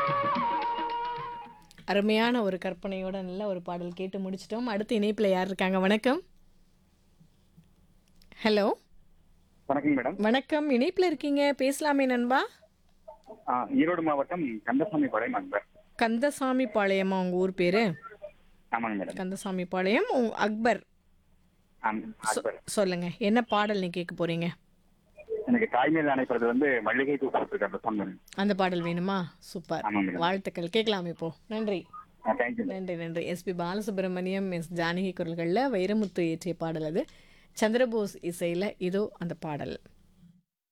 அருமையான ஒரு கற்பனையோட நல்ல ஒரு பாடல் கேட்டு முடிச்சிட்டோம் அடுத்த இணைப்பில் யார் இருக்காங்க வணக்கம் ஹலோ வணக்கம் மேடம் வணக்கம் இணைப்பில் இருக்கீங்க பேசலாமே நண்பா ஆ, ஈரோடு மாவட்டம் கந்தசாமி பாளையம் அக்பர் கந்தசாமி பாளையமா உங்கள் ஊர் பேர் ஆமாங்க மேடம் கந்தசாமி பாளையம் உ- அக்பர் ஆம், அக்பர் சொல்லுங்க என்ன பாடல் நீ கேட்க போறீங்க எனக்கு தாய்மேல் அணைப்பது வந்து மல்லிகை பூ போட்டிருக்க அந்த சொன்ன அந்த பாடல் வேணுமா சூப்பர் ஆமாம் மேடம் வாழ்த்துக்கள் கேட்கலாம் இப்போ நன்றி தேங்க்யூ நன்றி நன்றி எஸ்பி பாலசுப்ரமணியம் எஸ் ஜானகி குரல்களில் வைரமுத்து இயற்றிய பாடல் அது சந்திரபோஸ் இசையில் இதோ அந்த பாடல்